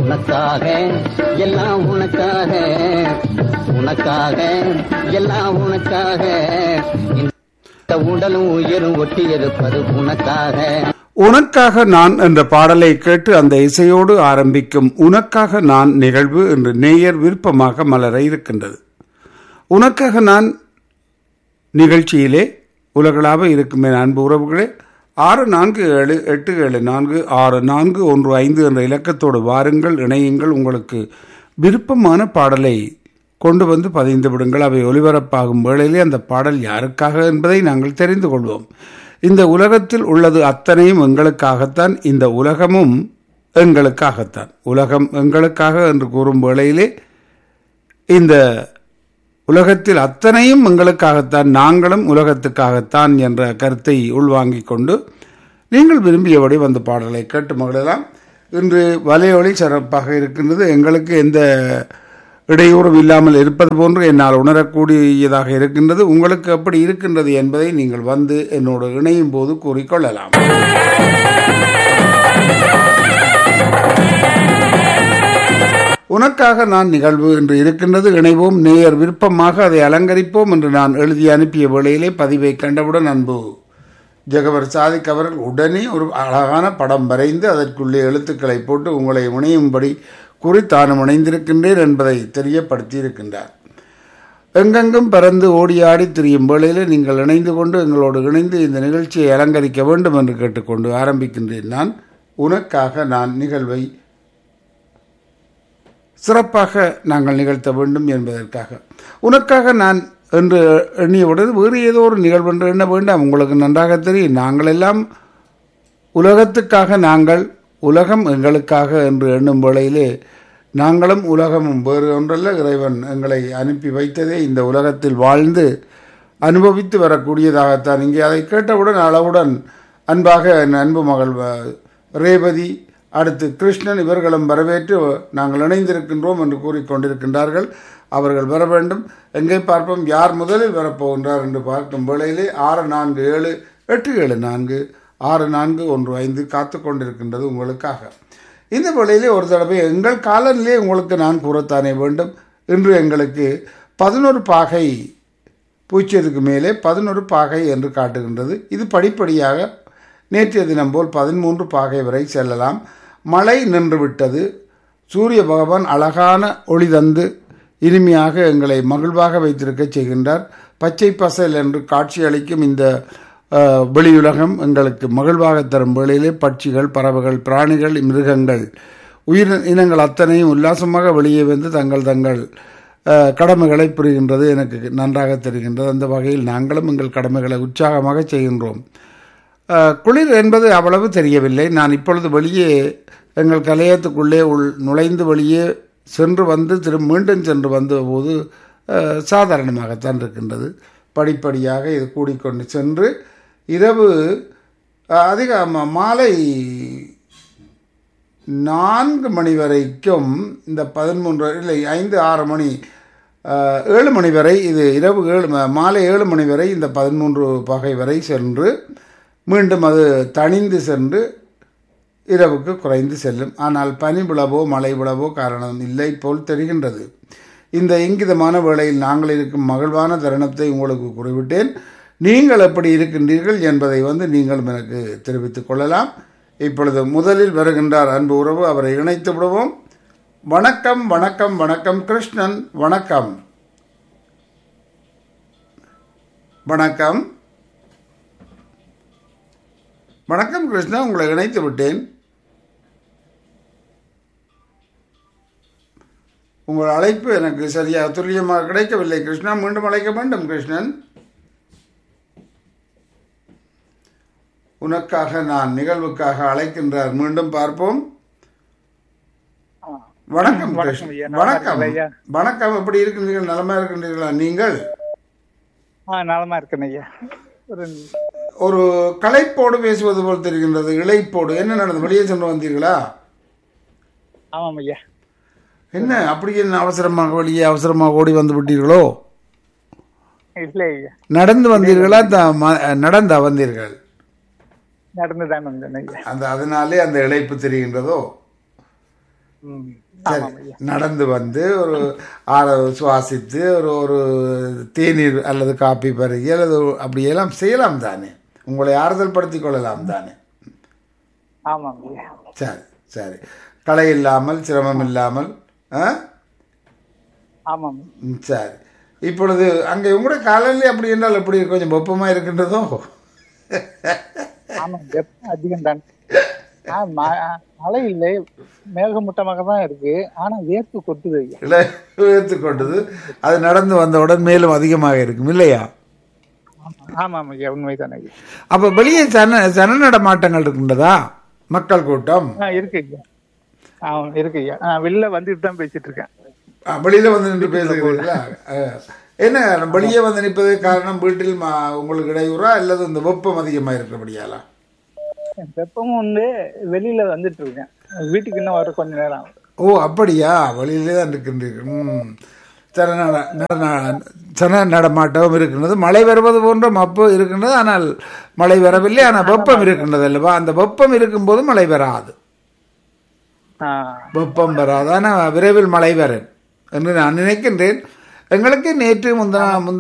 உனக்காக எல்லாம் உனக்காக உனக்காக எல்லாம் உனக்காக இந்த உடலும் உயிரும் ஒட்டி இருப்பது உனக்காக உனக்காக நான் என்ற பாடலை கேட்டு அந்த இசையோடு ஆரம்பிக்கும் உனக்காக நான் நிகழ்வு என்று நேயர் விருப்பமாக மலர இருக்கின்றது உனக்காக நான் நிகழ்ச்சியிலே உலகளாக இருக்கும் என் அன்பு உறவுகளே ஆறு நான்கு ஏழு எட்டு ஏழு நான்கு ஆறு நான்கு ஒன்று ஐந்து என்ற இலக்கத்தோடு வாருங்கள் இணையுங்கள் உங்களுக்கு விருப்பமான பாடலை கொண்டு வந்து பதிந்து விடுங்கள் அவை ஒலிபரப்பாகும் வேளையிலே அந்த பாடல் யாருக்காக என்பதை நாங்கள் தெரிந்து கொள்வோம் இந்த உலகத்தில் உள்ளது அத்தனையும் எங்களுக்காகத்தான் இந்த உலகமும் எங்களுக்காகத்தான் உலகம் எங்களுக்காக என்று கூறும் வேளையிலே இந்த உலகத்தில் அத்தனையும் எங்களுக்காகத்தான் நாங்களும் உலகத்துக்காகத்தான் என்ற கருத்தை உள்வாங்கிக் கொண்டு நீங்கள் விரும்பியபடி வந்த பாடலை கேட்டு மகளெல்லாம் இன்று வலையொலி சிறப்பாக இருக்கின்றது எங்களுக்கு எந்த இடையூறும் இல்லாமல் இருப்பது போன்று என்னால் உணரக்கூடியதாக இருக்கின்றது உங்களுக்கு எப்படி இருக்கின்றது என்பதை நீங்கள் வந்து என்னோடு இணையும் போது கூறிக்கொள்ளலாம் உனக்காக நான் நிகழ்வு என்று இருக்கின்றது இணைவோம் நேயர் விருப்பமாக அதை அலங்கரிப்போம் என்று நான் எழுதி அனுப்பிய வேளையிலே பதிவை கண்டவுடன் அன்பு ஜெகவர் சாதிக் அவர்கள் உடனே ஒரு அழகான படம் வரைந்து அதற்குள்ளே எழுத்துக்களை போட்டு உங்களை இணையும்படி கூறி தானும் இணைந்திருக்கின்றேன் என்பதை தெரியப்படுத்தி இருக்கின்றார் எங்கெங்கும் பறந்து ஓடி ஆடி திரியும் வேளையிலே நீங்கள் இணைந்து கொண்டு எங்களோடு இணைந்து இந்த நிகழ்ச்சியை அலங்கரிக்க வேண்டும் என்று கேட்டுக்கொண்டு ஆரம்பிக்கின்றேன் நான் உனக்காக நான் நிகழ்வை சிறப்பாக நாங்கள் நிகழ்த்த வேண்டும் என்பதற்காக உனக்காக நான் என்று எண்ணியவுடன் வேறு ஏதோ ஒரு நிகழ்வு என்று எண்ண வேண்டாம் உங்களுக்கு நன்றாக தெரியும் நாங்கள் எல்லாம் உலகத்துக்காக நாங்கள் உலகம் எங்களுக்காக என்று எண்ணும் வேளையிலே நாங்களும் உலகமும் வேறு ஒன்றல்ல இறைவன் எங்களை அனுப்பி வைத்ததே இந்த உலகத்தில் வாழ்ந்து அனுபவித்து வரக்கூடியதாகத்தான் இங்கே அதை கேட்டவுடன் அளவுடன் அன்பாக என் அன்பு மகள் வ- ரேவதி அடுத்து கிருஷ்ணன் இவர்களும் வரவேற்று நாங்கள் இணைந்திருக்கின்றோம் என்று கூறிக்கொண்டிருக்கின்றார்கள் அவர்கள் வர வேண்டும் எங்கே பார்ப்போம் யார் முதலில் வரப்போகின்றார் என்று பார்க்கும் வேளையிலே ஆறு நான்கு ஏழு எட்டு ஏழு நான்கு ஆறு நான்கு ஒன்று ஐந்து காத்து கொண்டிருக்கின்றது உங்களுக்காக இந்த வேளையிலே ஒரு தடவை எங்கள் காலனிலே உங்களுக்கு நான் கூறத்தானே வேண்டும் இன்று எங்களுக்கு பதினொரு பாகை பூச்சியதுக்கு மேலே பதினொரு பாகை என்று காட்டுகின்றது இது படிப்படியாக நேற்றைய தினம் போல் பதிமூன்று பாகை வரை செல்லலாம் மழை நின்றுவிட்டது சூரிய பகவான் அழகான ஒளி தந்து இனிமையாக எங்களை மகிழ்வாக வைத்திருக்க செய்கின்றார் பச்சை பசல் என்று காட்சியளிக்கும் இந்த அஹ், வெளியுலகம் எங்களுக்கு மகிழ்வாக தரும் வேளையிலே பட்சிகள் பறவைகள் பிராணிகள் மிருகங்கள் உயிர் இனங்கள் அத்தனையும் உல்லாசமாக வெளியே வந்து தங்கள் தங்கள் அஹ், கடமைகளை புரிகின்றது எனக்கு நன்றாக தெரிகின்றது அந்த வகையில் நாங்களும் எங்கள் கடமைகளை உற்சாகமாக செய்கின்றோம் அஹ், குளிர் என்பது அவ்வளவு தெரியவில்லை நான் இப்பொழுது வெளியே எங்கள் கலையத்துக்குள்ளே உள் நுழைந்து வெளியே சென்று வந்து திரும் மீண்டும் சென்று வந்த போது அஹ், சாதாரணமாகத்தான் இருக்கின்றது படிப்படியாக இது கூடிக்கொண்டு சென்று இரவு அஹ், அதிக ம- மாலை நான்கு மணி வரைக்கும் இந்த பதிமூன்று இல்லை ஐந்து ஆறு மணி அஹ், ஏழு மணி வரை இது இரவு ஏழு ம- மாலை ஏழு மணி வரை இந்த பதிமூன்று பகை வரை சென்று மீண்டும் அது தணிந்து சென்று இரவுக்கு குறைந்து செல்லும் ஆனால் பனி விழவோ மழை விழவோ காரணம் இல்லை போல் தெரிகின்றது இந்த இங்கிதமான வேளையில் நாங்கள் இருக்கும் மகிழ்வான தருணத்தை உங்களுக்கு குறிவிட்டேன் நீங்கள் எப்படி இருக்கின்றீர்கள் என்பதை வந்து நீங்களும் எனக்கு தெரிவித்துக் கொள்ளலாம் இப்பொழுது முதலில் வருகின்றார் அன்பு உறவு அவரை இணைத்து விடுவோம் வணக்கம் வணக்கம் வணக்கம் கிருஷ்ணன் வணக்கம் வணக்கம் வணக்கம் கிருஷ்ணா உங்களை இணைத்து விட்டேன் உங்கள் அழைப்பு எனக்கு சரியாக துல்லியமாக கிடைக்கவில்லை கிருஷ்ணா மீண்டும் அழைக்க வேண்டும் கிருஷ்ணன் உனக்காக நான் நிகழ்வுக்காக அழைக்கின்றார் மீண்டும் பார்ப்போம் வணக்கம் வணக்கம் கிருஷ்ணன் ஐயா, நலமா வணக்கம் இருக்கீங்களா ஐயா? வணக்கம் எப்படி இருக்கின்றீர்கள் நலமா இருக்கின்றீர்களா நீங்கள் ஆ நலமா இருக்கேன் ஐயா ஒரு ஒரு களைப்போடு பேசுவது போல் தெரிகின்றது இளைப்போடு என்ன நடந்தது வெளியே சென்று வந்தீர்களா ஆமாம் ஐயா என்ன அப்படி என்ன அவசரமாக வெளியே அவசரமாக ஓடி வந்து விட்டீர்களோ இல்லை ஐயா நடந்து வந்தீர்களா த- ம- நடந்தா வந்தீர்கள் நடந்து தான் வந்தேன் ஐயா அந்த அதனாலே அந்த இழைப்பு தெரிகின்றதோ ம் சரி ஆமாம் ஐயா நடந்து வந்து ஒரு ஆற சுவாசித்து ஒரு ஒரு தேநீர் அல்லது காப்பி பருகி அல்லது அப்படியெல்லாம் செய்யலாம் தானே உங்களை ஆறுதல் படுத்திக் கொள்ளலாம் தானே ஆமாம் ஐயா சரி சரி களை இல்லாமல் சிரமம் இல்லாமல் ஆ ஆமாம் ம், சரி இப்பொழுது அங்கே உங்களுடைய காலையிலே அப்படி என்றால் எப்படி கொஞ்சம் வெப்பமாக இருக்கின்றதோ ஆமாம் வெப்பம் அதிகம் தான் ஆ, ம- மழை இல்லை மேகமூட்டமாக தான் இருக்கு ஆனா வேர்த்து கொட்டுது ஐயா இல்லை உயர்த்து கொண்டது அது நடந்து வந்தவுடன் மேலும் அதிகமாக இருக்கும் இல்லையா ஆமாம் ஐயா உண்மைதான் ஐயா அப்போ வெளியே சன சன நடமாட்டங்கள் இருக்கின்றதா மக்கள் கூட்டம் ஆ இருக்கு ஐயா ஆ இருக்கு ஐயா ஆ வெளில வந்துட்டு தான் பேசிட்டு இருக்கேன் ஆ, வெளியில வந்து நின்று பேசுகிறீர்களா ஆ. என்ன வெளியே வந்து நிற்பது காரணம் வீட்டில் மா- உங்களுக்கு இடையூறா அல்லது இந்த வெப்பம் அதிகமாக இருக்கிறபடியாலா வெப்பமும் வந்து வெளியில வந்துட்டு இருக்கேன் வீட்டுக்கு இன்னும் வர கொஞ்ச நேரம் ஆகும் ஓ அப்படியா வெளியிலே தான் இருக்கின்றீர்கள் ம் சன நட நட- சன நடமாட்டம் இருக்கின்றது மழை வருவது போன்ற மப்பு இருக்கின்றது ஆனால் மழை வரவில்லை ஆனால் வெப்பம் இருக்கின்றது அல்லவா அந்த வெப்பம் இருக்கும்போது மழை வராது ஆ வெப்பம் வராது ஆனால் விரைவில் மழை வரும் என்று நான் நினைக்கின்றேன் எங்களுக்கு நேற்று முந்தனா முந்த